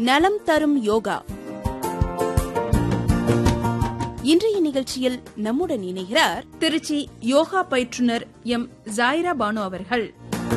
நலம் தரும் யோகா இன்றைய நிகழ்ச்சியில் நம்முடன் இணைகிறார் திருச்சி யோகா பயிற்றுனர் எம் ஜாயிரா பானு அவர்கள்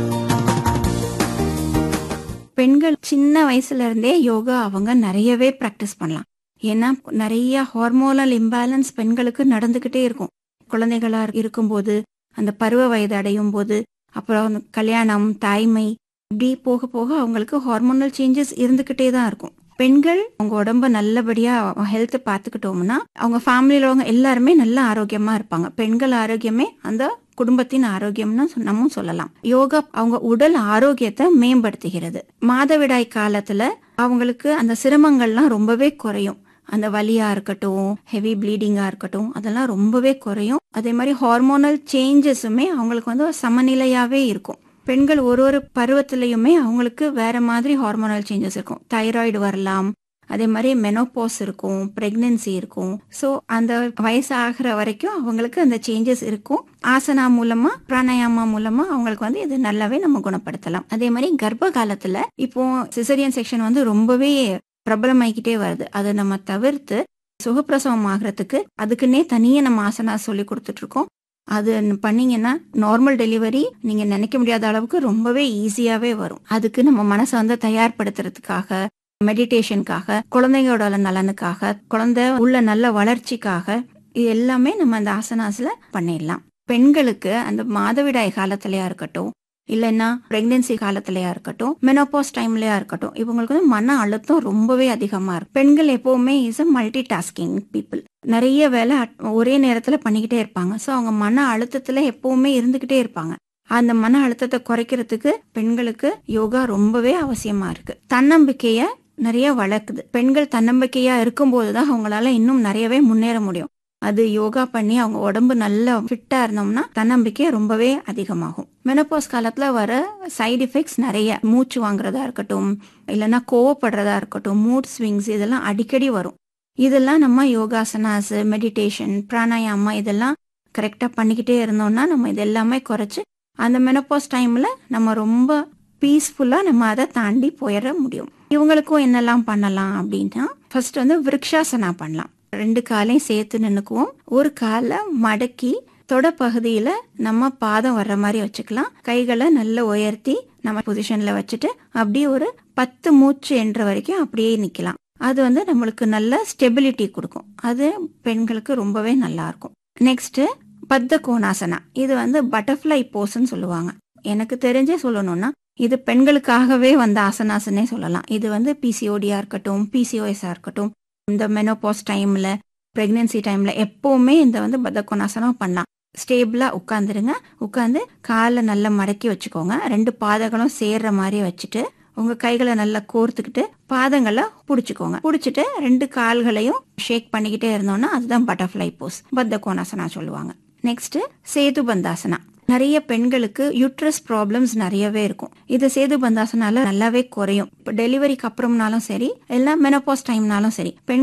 பெண்கள் சின்ன வயசுல இருந்தே யோகா அவங்க நிறையவே பிராக்டிஸ் பண்ணலாம் ஏன்னா நிறைய ஹார்மோனல் இம்பேலன்ஸ் பெண்களுக்கு நடந்துகிட்டே இருக்கும் குழந்தைகளா இருக்கும்போது அந்த பருவ வயது அடையும் போது அப்புறம் அந்த கல்யாணம் தாய்மை இப்படி போக போக அவங்களுக்கு ஹார்மோனல் சேஞ்சஸ் இருந்துகிட்டே தான் இருக்கும் பெண்கள் அவங்க உடம்ப நல்லபடியா ஹெல்த் பார்த்துக்கிட்டோம்னா அவங்க ஃபேமிலியில உள்ளவங்க எல்லாருமே நல்ல ஆரோக்கியமா இருப்பாங்க பெண்கள் ஆரோக்கியமே அந்த குடும்பத்தின் ஆரோக்கியம்னு சொ- நம்ம சொல்லலாம் யோகா அவங்க உடல் ஆரோக்கியத்தை மேம்படுத்துகிறது மாதவிடாய் காலத்துல அவங்களுக்கு அந்த சிரமங்கள்லாம் ரொம்பவே குறையும் அந்த வலியா இருக்கட்டும் ஹெவி ப்ளீடிங்கா இருக்கட்டும் அதெல்லாம் ரொம்பவே குறையும் அதே மாதிரி ஹார்மோனல் சேஞ்சஸுமே அவங்களுக்கு வந்து சமநிலையாவே இருக்கும் பெண்கள் ஒரு ஒரு பருவத்திலையுமே அவங்களுக்கு வேற மாதிரி ஹார்மோனல் சேஞ்சஸ் இருக்கும் தைராய்டு வரலாம் அதே மாதிரி மெனோபாஸ் இருக்கும் பிரெக்னன்சி இருக்கும் ஸோ அந்த வயசு ஆகிற வரைக்கும் அவங்களுக்கு அந்த சேஞ்சஸ் இருக்கும் ஆசனா மூலமா பிராணாயாமா மூலமா அவங்களுக்கு வந்து இது நல்லாவே நம்ம குணப்படுத்தலாம் அதே மாதிரி கர்ப்ப காலத்துல இப்போ சிசரியன் செக்ஷன் வந்து ரொம்பவே பிரபலமாயிக்கிட்டே வருது அதை நம்ம தவிர்த்து சுகப்பிரசவம் ஆகிறதுக்கு அதுக்குன்னே தனியே நம்ம ஆசனா சொல்லி கொடுத்துட்டு இருக்கோம் அது பண்ணீங்கன்னா நார்மல் டெலிவரி நீங்க நினைக்க முடியாத அளவுக்கு ரொம்பவே ஈஸியாவே வரும் அதுக்கு நம்ம மனசை வந்து தயார்படுத்துறதுக்காக மெடிடேஷனுக்காக குழந்தைங்களோட நலனுக்காக குழந்தை உள்ள நல்ல வளர்ச்சிக்காக இது எல்லாமே நம்ம அந்த ஆசனாஸ்ல பண்ணிடலாம் பெண்களுக்கு அந்த மாதவிடாய் காலத்திலயா இருக்கட்டும் இல்லைன்னா பிரெக்னன்சி காலத்திலயா இருக்கட்டும் மெனோபாஸ் டைம்லயா இருக்கட்டும் இவங்களுக்கு வந்து மன அழுத்தம் ரொம்பவே அதிகமா இருக்கும் பெண்கள் எப்பவுமே is a multitasking people நிறைய வேலை at- ஒரே நேரத்துல பண்ணிக்கிட்டே இருப்பாங்க ஸோ அவங்க மன அழுத்தத்துல எப்பவுமே இருந்துகிட்டே இருப்பாங்க அந்த மன அழுத்தத்தை குறைக்கிறதுக்கு பெண்களுக்கு யோகா ரொம்பவே அவசியமா இருக்கு தன்னம்பிக்கைய நிறைய வளர்க்குது பெண்கள் தன்னம்பிக்கையா இருக்கும்போது தான் அவங்களால இன்னும் நிறையவே முன்னேற முடியும் அது யோகா பண்ணி அவங்க உடம்பு நல்லா ஃபிட்டா இருந்தோம்னா தன்னம்பிக்கை ரொம்பவே அதிகமாகும் மெனோபாஸ் காலத்துல வர சைடு எஃபெக்ட்ஸ் நிறைய மூச்சு வாங்குறதா இருக்கட்டும் இல்லைன்னா கோவப்படுறதா இருக்கட்டும் மூட் ஸ்விங்ஸ் இதெல்லாம் அடிக்கடி வரும் இதெல்லாம் நம்ம யோகாசனாஸ் மெடிடேஷன் பிராணாயாமா இதெல்லாம் கரெக்டா பண்ணிக்கிட்டே இருந்தோம்னா நம்ம இது எல்லாமே குறைச்சு அந்த மெனோபாஸ் டைம்ல நம்ம ரொம்ப பீஸ்ஃபுல்லா நம்ம அதை தாண்டி போயிட முடியும் இவங்களுக்கும் என்னெல்லாம் பண்ணலாம் அப்படின்னா ஃபர்ஸ்ட் வந்து விருக்ஷாசனா பண்ணலாம் ரெண்டு காலையும் சேர்த்து நின்னுக்குவோம் ஒரு காலை மடக்கி தொட பகுதியில நம்ம பாதம் வர்ற மாதிரி வச்சுக்கலாம் கைகளை நல்லா உயர்த்தி நம்ம பொசிஷன்ல வச்சுட்டு அப்படியே ஒரு பத்து மூச்சு என்ற வரைக்கும் அப்படியே நிக்கலாம் அது வந்து நம்மளுக்கு நல்ல ஸ்டெபிலிட்டி கொடுக்கும் அது பெண்களுக்கு ரொம்பவே நல்லா இருக்கும் நெக்ஸ்ட் பத்த கோணாசனா இது வந்து பட்டர்ஃப்ளை போஸ்ன்னு சொல்லுவாங்க எனக்கு தெரிஞ்சே சொல்லணும்னா இது பெண்களுக்காகவே வந்த ஆசனாசனே சொல்லலாம் இது வந்து பிசிஓடியா இருக்கட்டும் பிசிஓஎஸ்ஆ இருக்கட்டும் இந்த மெனோபாஸ் டைம்ல பிரெக்னன்சி டைம்ல எப்பவுமே இந்த வந்து பதக்கோணாசனம் பண்ணலாம் ஸ்டேபிளா உட்காந்துருங்க உட்காந்து காலை நல்லா மடக்கி வச்சுக்கோங்க ரெண்டு பாதங்களும் சேர்ற மாதிரி வச்சுட்டு உங்க கைகளை நல்லா கோர்த்துக்கிட்டு பாதங்களை புடிச்சுக்கோங்க புடிச்சிட்டு ரெண்டு கால்களையும் ஷேக் பண்ணிக்கிட்டே இருந்தோம்னா அதுதான் பட்டர்ஃப்ளை போஸ் பத்த கோணாசனா சொல்லுவாங்க நெக்ஸ்ட் சேது பந்தாசனா நிறைய பெண்களுக்கு யூட்ரஸ் ப்ராப்ளம்ஸ் நிறையவே இருக்கும் இது சேது பந்தாசனால நல்லாவே குறையும் இப்போ டெலிவரிக்கு அப்புறம்னாலும் சரி எல்லாம் மெனோபாஸ் டைம்னாலும் சரி பெண்